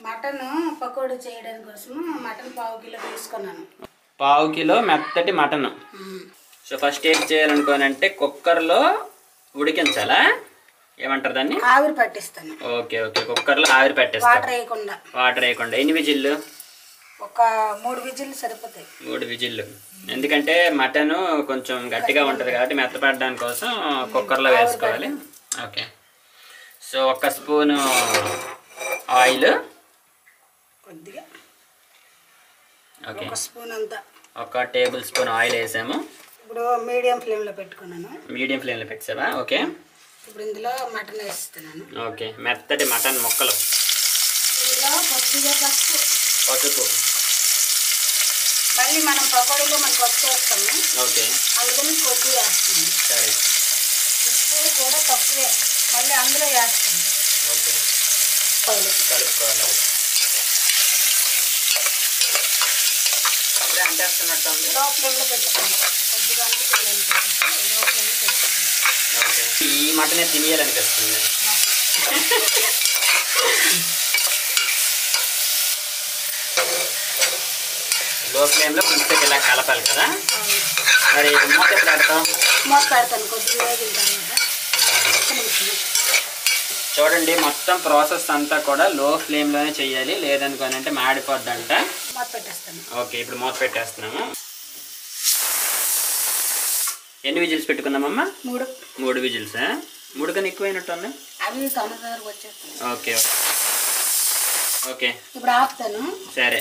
Mutton pakodi చేయడానికి కోసం mutton పావు కిలో తీసుకున్నాను పావు కిలో మెత్తటి మటన్ సో ఫస్ట్ ఏం చేయాలనుకోనంటే కుక్కర్లో ఉడికించాలా ఏమంటారు దాన్ని ఆవిరి పట్టిస్తాను ఓకే ఓకే కుక్కర్లో ఆవిరి పెట్టేస్తాం వాటర్ వేయకుండా వాటర్ వేయకుండా ఎన్ని విజిల్లు ఒక మూడు విజిల్లు సరిపోతాయి మూడు విజిల్లు ఎందుకంటే మటన్ కొంచెం గట్టిగా ఉంటుంది కాబట్టి మెత్తపడడానికి కోసం కుక్కర్లో వేసుకోవాలి ఓకే సో ఒక స్పూను ఆయిల్ కొద్దిగా ఓకే ఒక స్పూన్ అంతా ఒక టేబుల్ స్పూన్ ఆయిల్ వేసాము ఇప్పుడు మీడియం ఫ్లేమ్లో పెట్టుకున్నాను మీడియం ఫ్లేమ్లో పెట్టావా ఓకే ఇప్పుడు ఇందులో మటన్ వేస్తున్నాను ఓకే మెత్తటి మటన్ ముక్కలు ఇందులో కొద్దిగా పసుపు పసుపు మళ్ళీ మనం పకోడీలో మనం పసుపు వేస్తాము ఓకే అందుకని కొద్దిగా వేస్తాము సరే ఉప్పు కూడా తక్కువే మళ్ళీ అందులో వేస్తాము ఓకే ఆయిల్. కలుపుకోవాలి అప్పుడే అంటేస్తున్నట్టు ఉంది లో ఫ్లేమ్లో పెట్టుకోండి కొద్దిగా అంటుకుందని పెట్టేసి లో ఫ్లేమ్లో పెట్టుకోండి ఓకే ఈ మటనే తినేయాలనిపిస్తుంది లో ఫ్లేమ్లో కొంచెం ఇలా కలపాలి కదా మరి మూత ఎప్పుడు పెడతాం మూత పెడతాను కొద్దిగా వేగిన తర్వాత ఒక్క నిమిషం చూడండి మొత్తం ప్రాసెస్ అంతా కూడా లో ఫ్లేమ్లోనే చేయాలి లేదనుకోని అంటే మాడిపోద్దంట మూత పెట్టేస్తాను ఓకే ఇప్పుడు మూత పెట్టేస్తున్నాము ఎన్ని విజిల్స్ పెట్టుకున్నామమ్మా మూడు మూడు విజిల్సా మూడు కన్నా ఎక్కువైనట్టు ఉంది అవి తొందరగా వచ్చేస్తాయి ఓకే ఓకే ఇప్పుడు ఆపుతాను సరే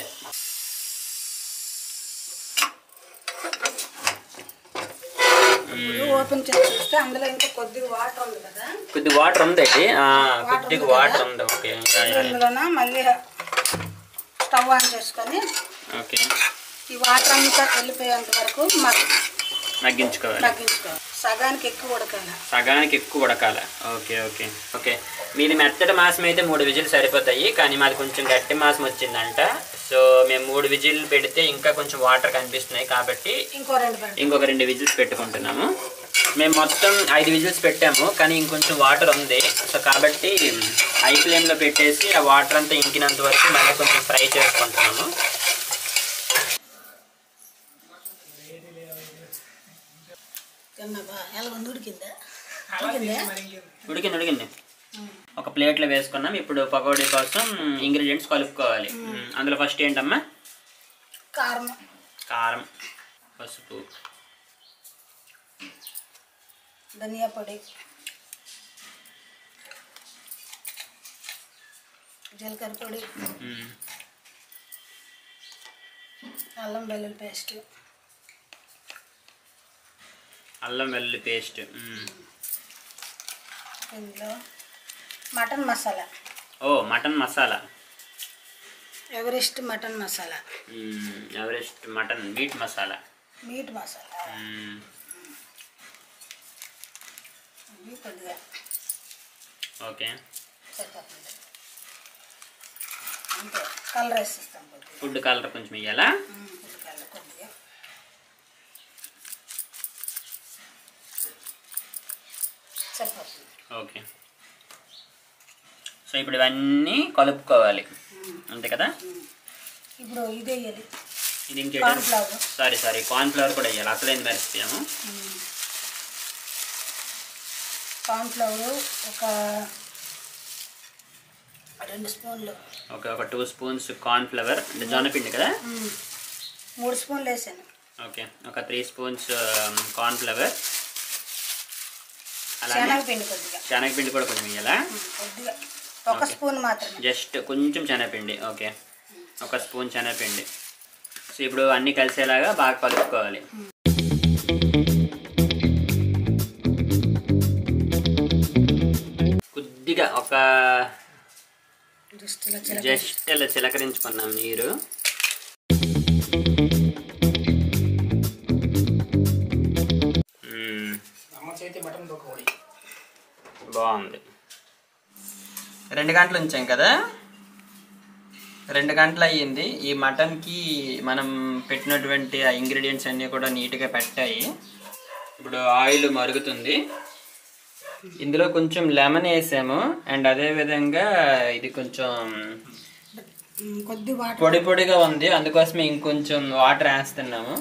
ఇప్పుడు ఓపెన్ చేసి చూస్తే అందులో ఇంకా కొద్దిగా వాటర్ ఉంది కదా కొద్ది వాటర్ ఉంది ఏంటి? ఆ, కొద్దిగా వాటర్ ఉంది ఓకే యా, యా, యా. ఇందులోన మళ్ళీ స్టవ్ ఆన్ చేసుకొని ఓకే ఈ వాటర్ అంతా వెళ్ళిపోయేంత వరకు మగ్గ మగ్గించుకోవాలి మగ్గించుకోవాలి సగానికి ఎక్కువ ఉడకాలి సగానికి ఎక్కువ ఉడకాల ఓకే ఓకే ఓకే మీది మెత్తటి మాసం అయితే మూడు విజిల్ సరిపోతాయి కానీ మాది కొంచెం గట్టి మాసం వచ్చిందంట సో మేము మూడు విజిల్ పెడితే ఇంకా కొంచెం వాటర్ కనిపిస్తున్నాయి కాబట్టి ఇంకో రెండు పెడతాం ఇంకొక రెండు విజిల్స్ పెట్టుకుంటున్నాము మేము మొత్తం ఐదు విజిల్స్ పెట్టాము కానీ ఇంకొంచెం వాటర్ ఉంది సో కాబట్టి హై ఫ్లేమ్లో పెట్టేసి ఆ వాటర్ అంతా ఇంకినంత వరకు మళ్ళీ కొంచెం ఫ్రై చేసుకుంటున్నాము తిన్నావా ఎలా ఉంది ఉడికిందా ఉడికిందా ఉడికింది ఉడికింది ఒక ప్లేట్లో వేసుకున్నాం ఇప్పుడు పకోడీ కోసం ఇంగ్రీడియంట్స్ కలుపుకోవాలి అందులో ఫస్ట్ ఏంటమ్మా కారం కారం పసుపు ధనియా పొడి జీలకర్ర పొడి మ్మ్. అల్లం వెల్లుల్లి పేస్ట్ అల్లం వెల్లుల్లి పేస్ట్ మ్మ్. ఇందులో మటన్ మసాలా ఓ mutton masala Everest mutton masala మ్మ్. Everest mutton meat masala meat masala మ్మ్. ఇవి కొద్దిగా ఓకే సరిపోతుంది అంతే కలర్ వేసిస్తాం కొద్దిగా ఫుడ్ కలర్ కొంచెం ఇయ్యాలా ఉమ్, ఫుడ్ కలర్ కొద్దిగా సరిపోతుంది ఓకే సో ఇప్పుడు ఇవన్నీ కలుపుకోవాలి అంతే కదా ఇప్పుడు ఇది వేయాలి ఇది ఇంకేంటి cornflour sorry sorry cornflour కూడా వేయాలి అసలేం మర్చిపోయాము కార్న్ ఫ్లవర్ ఒక రెండు స్పూన్లు ఓకే ఒక టూ స్పూన్స్ కార్న్ ఫ్లవర్ అంటే జొన్నపిండి కదా ఉమ్, మూడు స్పూన్లు వేసాను ఓకే ఒక త్రీ స్పూన్స్ కార్న్ ఫ్లవర్ అలానే శనగపిండి కొద్దిగా శనగపిండి కూడా కొంచెం వేయాలా ఉమ్, కొద్దిగా ఒక స్పూన్ మాత్రమే జస్ట్ కొంచెం శనగపిండి ఓకే ఒక స్పూన్ శనగపిండి సో ఇప్పుడు అన్నీ కలిసేలాగా బాగా కలుపుకోవాలి కొద్దిగా ఒక జస్ట్ ఇలా చిలక జస్ట్ ఇలా చిలకరించుకున్నాం నీరు మ్మ్. బాగుంది రెండు గంటలు ఉంచాం కదా రెండు గంటలు అయ్యింది ఈ మటన్కి మనం పెట్టినటువంటి ఆ ఇంగ్రీడియంట్స్ అన్నీ కూడా నీట్గా పెట్టాయి ఇప్పుడు ఆయిల్ మరుగుతుంది ఇందులో కొంచెం లెమన్ వేసాము అండ్ అదే విధంగా ఇది కొంచెం ఉమ్, కొద్ది వాటర్ పొడి పొడిగా ఉంది అందుకోసమే ఇంకొంచెం వాటర్ వేస్తున్నాము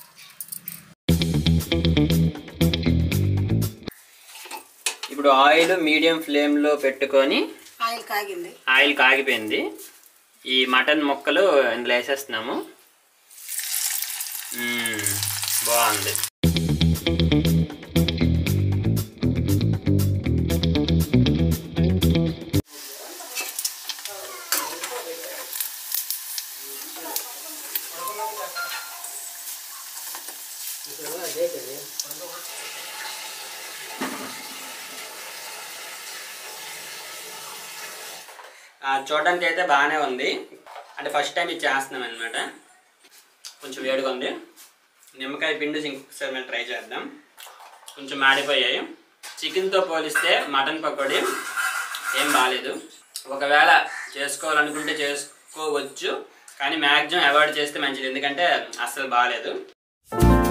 ఇప్పుడు ఆయిల్ మీడియం ఫ్లేమ్లో పెట్టుకొని ఆయిల్ కాగింది ఆయిల్ కాగిపోయింది ఈ మటన్ ముక్కలు ఇందులో వేసేస్తున్నాము మ్మ్, బాగుంది ఆ, చూడడానికి అయితే బాగానే ఉంది అంటే ఫస్ట్ టైం ఇది చేస్తున్నాం అనమాట కొంచెం వేడిగా ఉంది నిమ్మకాయ పిండి ఇంకొకసారి మేము ట్రై చేద్దాం కొంచెం మాడిపోయాయి చికెన్తో పోలిస్తే మటన్ పకోడీ ఏం బాగాలేదు ఒకవేళ చేసుకోవాలనుకుంటే చేసుకోవచ్చు కానీ మ్యాక్సిమం అవాయిడ్ చేస్తే మంచిది ఎందుకంటే అస్సలు బాగాలేదు